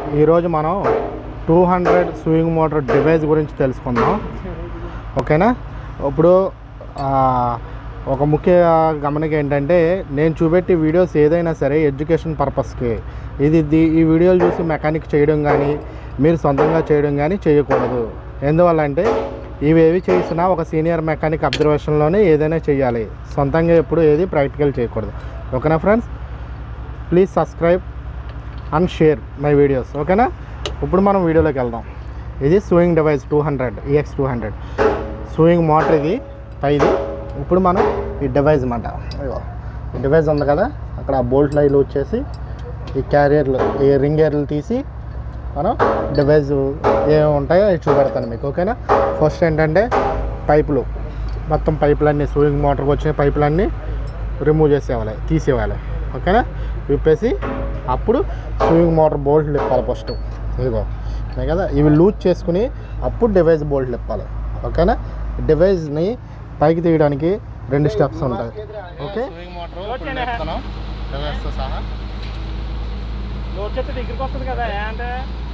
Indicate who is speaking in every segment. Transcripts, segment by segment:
Speaker 1: ఈరోజు మనం two hundred swing motor device గురించి తెలుసుకుందాం ఓకేనా ఇప్పుడు ఆ, ఒక ముఖ్య గమనిక ఏంటంటే నేను చూపెట్టే వీడియోస్ ఏదైనా సరే ఎడ్యుకేషన్ పర్పస్కి ఇది ది- ఈ వీడియోలు చూసి మెకానిక్ చేయడం కానీ మీరు సొంతంగా చేయడం కానీ చేయకూడదు ఎందువల్ల అంటే ఇవి ఏవి చేసినా ఒక సీనియర్ మెకానిక్ అబ్జర్వేషన్లోనే ఏదైనా చేయాలి సొంతంగా ఎప్పుడు ఏది ప్రాక్టికల్ చేయకూడదు ఓకేనా friends please subscribe and share my videos ఓకేనా ఇప్పుడు మనం వీడియోలోకి వెళ్దాం ఇది swing device two hundred E X two hundred swing motor ఇది పైది ఇప్పుడు మనం ఈ డివైస్ అన్నమాట ఇదిగో ఈ డివైస్ ఉంది కదా అక్కడ ఆ బోల్ట్ లైన్లు వచ్చేసి ఈ క్యారియర్లు ఈ రింగ్ ఎయిర్లు తీసి మనం డివైస్ ఏమి ఉంటాయో అవి చూపెడతాను మీకు ఓకేనా ఫస్ట్ ఏంటంటే పైపులు మొత్తం పైపులన్నీ స్వింగ్ మోటార్కి వచ్చిన పైపులన్నీ రిమూవ్ చేసేవాలి తీసేయాలి ఓకేనా విప్పేసి అప్పుడు స్వింగ్ మోటార్ బోల్ట్లు ఇప్పాలి ఫస్ట్ ఇదిగో ఉన్నాయి కదా ఇవి లూజ్ చేసుకుని అప్పుడు డివైస్ బోల్ట్లు ఇప్పాలి ఓకేనా డివైస్ని పైకి తీయడానికి రెండు స్టెప్స్ ఉంటాయి ఓకే స్వింగ్ మోటార్ డివైస్తో సహా
Speaker 2: లోడ్ చేస్తే దగ్గరికి వస్తుంది కదా ఏ అంటే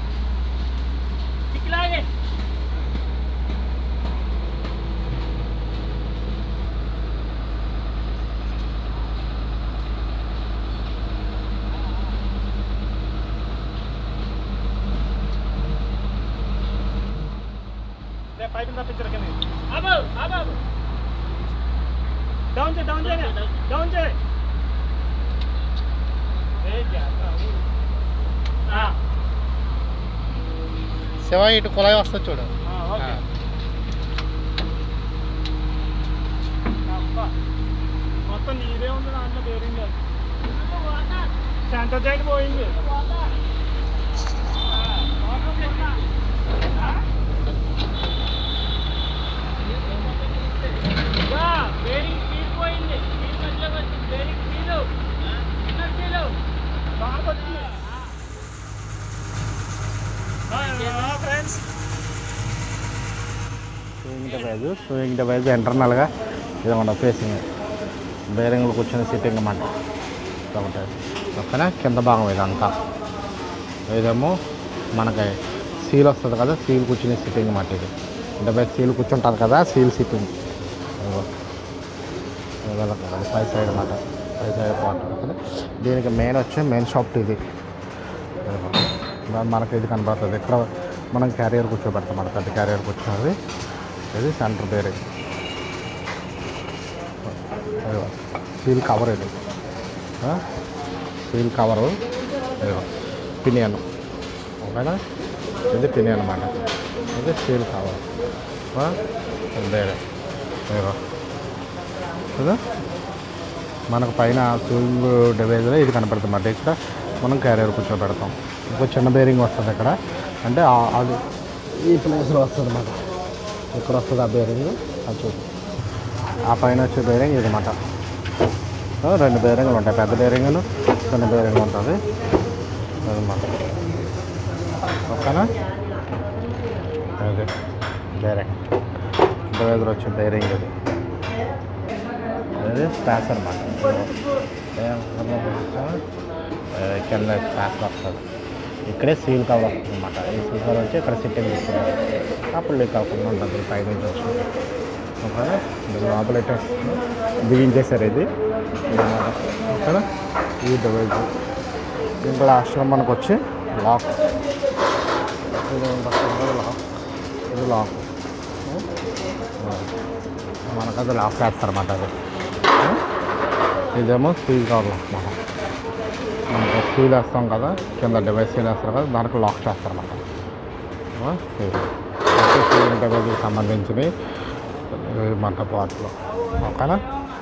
Speaker 2: ఇట్లాగే పైపు తప్పించారు కింద అబ్బో అబ్బో డౌన్ చేయి డౌన్ చేయి డౌన్ చేయి ఏ చేస్తా ఆ
Speaker 1: శివ ఇటు కుళాయి వస్తుంది చూడు
Speaker 2: ఆ, ఓకే అబ్బా. మొత్తం నీదే ఉంది దాంట్లో బేరింగ్ సెంటర్ సైడ్ పోయింది బేరింగ్ స్పీడ్ పోయింది స్పీడ్ మధ్యలోకి వచ్చింది బేరింగ్ స్పీడ్ ఇన్నర్ స్పీడ్ బాగా వచ్చింది friends
Speaker 1: swing device swing device ఇంటర్నల్గా ఇది మన ఫేసింగ్ బేరింగ్లు కూర్చొని సిట్టింగ్ అన్నమాట ఒకటి ఓకేనా కింద భాగం ఇదంతా ఇదేమో మనకి సీల్ వస్తుంది కదా సీల్ కూర్చుని సిట్టింగ్ అన్నమాట ఇది డివైజ్ సీల్ కూర్చుంటుంది కదా సీల్ సిట్టింగ్ ఇదిగో. ఇదిగో అది పై సైడ్ అన్నమాట పై సైడ్ పార్ట్ ఓకేనా దీనికి మెయిన్ వచ్చి మెయిన్ షాఫ్ట్ ఇది ఇదిగో. దా- మనకి ఇది కనబడుతుంది ఇక్కడ మనం క్యారియర్ కూర్చోబెడతాం మన పెద్ద క్యారియర్ కూర్చున్నది ఇది సెంటర్ బేరింగ్ ఇదిగో. సీల్ కవర్ ఇది ఆ? సీల్ కవరు ఇదిగో. పినియన్ ఓకేనా ఇది పినియన్ అన్నమాట ఇది సీల్ కవర్ ఆ? ఇది బేరే ఇదిగో కదా మనకు పైన స్వింగ్ డివైజ్లో ఇది కనపడుతుంది ఇక్కడ మనం క్యారియర్ కూర్చోబెడతాం ఇంకో చిన్న బేరింగ్ వస్తుంది ఇక్కడ అంటే ఆ- అది ఈ ప్లేస్లో వస్తుంది అన్నమాట ఇక్కడ వస్తుంది ఆ బేరింగ్ అది చూడు ఆ పైన వచ్చే బేరింగ్ ఇది అన్నమాట ఆ, రెండు బేరింగ్లు ఉంటాయి పెద్ద బేరింగ్లు చిన్న బేరింగ్ ఉంటుంది అదన్నమాట ఓకేనా అదే బేరింగ్ డివైజర్ వచ్చే బేరింగ్ ఇది అది స్పాస్ అనమాట కింద స్పాస్ వస్తుంది ఇక్కడే సీల్ కవర్ వస్తుంది అనమాట ఈ సీల్ కవర్ వచ్చి ఇక్కడ సిట్టింగ్ ఇస్తుంది అప్పుడు లీక్ అవ్వకుండా ఉంటుంది పై నుంచి వచ్చి ఓకేనా ఇది లోపల అయితే బిగించేశారు ఇది ఇదన్నమాట. ఓకేనా ఈ డివైజ్ ఇంకా లాస్ట్లో మనకు వచ్చి లాక్ ఇది ఉంటుంది కదా లాక్ ఇది లాక్ మనకది లాక్ చేస్తారన్నమాట అది ఇదేమో స్టీల్ కవర్ మనం మనకు సీల్ వేస్తాం కదా కింద డివైస్ సీల్ వేస్తారు కదా దానికి లాక్ చేస్తారన్నమాట సీల్ డివైస్కి సంబంధించినవి మంట పార్ట్లో ఓకేనా